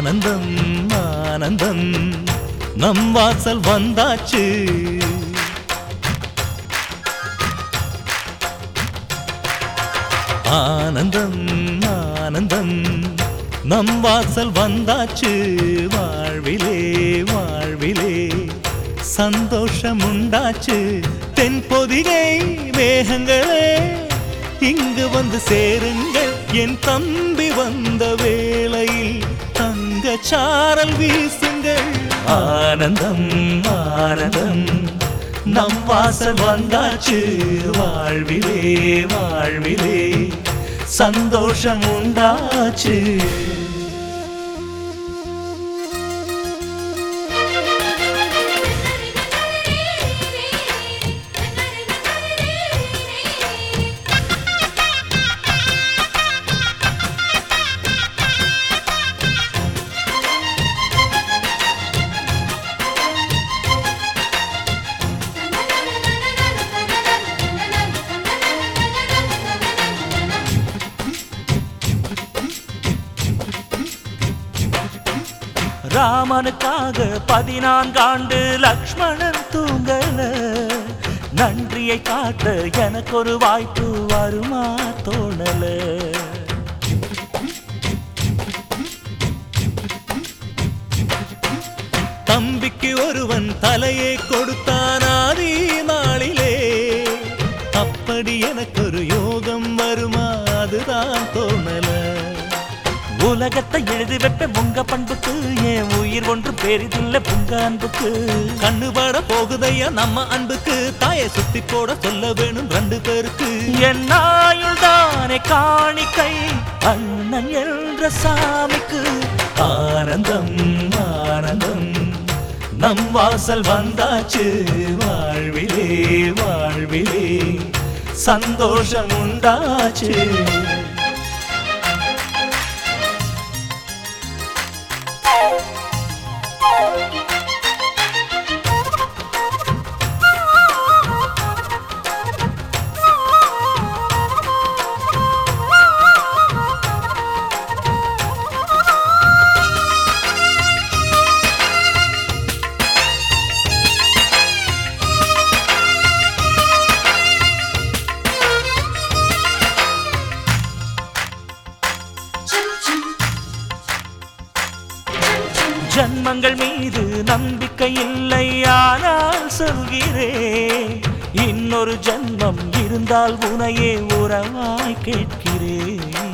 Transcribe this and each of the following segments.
ஆனந்தம் ஆனந்தம் நம் வாசல் வந்தாச்சு ஆனந்தம் ஆனந்தம் நம் வாசல் வந்தாச்சு வாழ்விலே வாழ்விலே சந்தோஷம் உண்டாச்சு தென் பொதிகை மேகங்களே இங்கு வந்து சேருங்கள் என் தம்பி வந்த வேளையில் தங்க சாரல் வீசுங்கள் ஆனந்தம் ஆனந்தம் நம் வாசல் வந்தாச்சு வாழ்விலே வாழ்விலே சந்தோஷம் உண்டாச்சு ராமனுக்காக பதினான்காண்டு லக்ஷ்மணன் தூங்கல நன்றியை காட்ட எனக்கு ஒரு வாய்ப்பு வருமா தோணல தம்பிக்கு ஒருவன் தலையை கொடுத்தான் ஆதி நாளிலே அப்படி எனக்கு ஒரு யோகம் வருமா அதுதான் தோணல உலகத்தை எழுதி வைப்ப உங்க பண்புக்கு என் உயிர் ஒன்று பெரிதில்ல புங்க அன்புக்கு கண்ணுபட போகுதையா நம்ம அன்புக்கு தாயை சுத்தி போட சொல்ல வேணும் ரெண்டு பேருக்கு என் ஆயுள் தானே காணிக்கை அண்ணன் என்ற சாமிக்கு ஆனந்தம் ஆனந்தம் நம் வாசல் வந்தாச்சு வாழ்விலே வாழ்விலே சந்தோஷம் உண்டாச்சு ஜன்மங்கள் மீது நம்பிக்கை இல்லை ஆனால் சொல்கிறேன் இன்னொரு ஜன்மம் இருந்தால் உனையே உறவாய் கேட்கிறேன்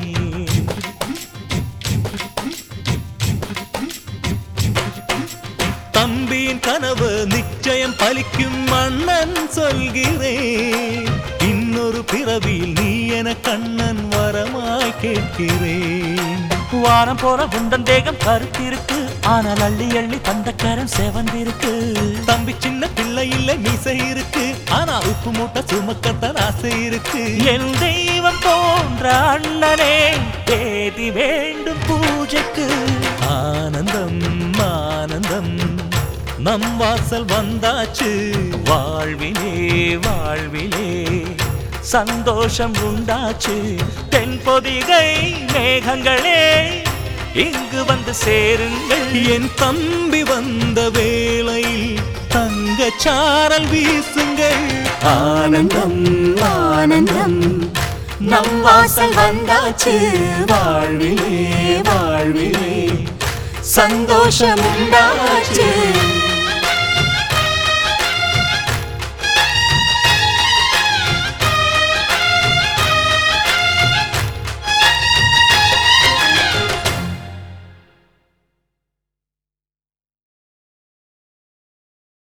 தம்பியின் கனவு நிச்சயம் பலிக்கும் மன்னன் சொல்கிறேன் இன்னொரு பிறவியில் நீ என கண்ணன் வரமாய் கேட்கிறேன் வாரம் போற உந்தன் தேகம் கருத்திருக்கு ஆனால் அள்ளி அள்ளி தந்த கரம் செவந்திருக்கு தம்பி சின்ன பிள்ளை இல்லை மீசை இருக்கு ஆனா உப்பு மூட்டை சுமக்கத்தான் ஆசை இருக்கு என் தெய்வம் போன்ற அண்ணனே தேதி வேண்டும் பூஜைக்கு ஆனந்தம் ஆனந்தம் நம் வாசல் வந்தாச்சு வாழ்விலே வாழ்விலே சந்தோஷம் உண்டாச்சு தென் பொதிகை மேகங்களே இங்கு வந்து சேருங்கள் என் தம்பி வந்த வேளையில் தங்க சாரல் வீசுங்கள் ஆனந்தம் ஆனந்தம் நம் வாசல் வந்தாச்சு வாழ்விலே வாழ்விலே சந்தோஷம் உண்டாச்சு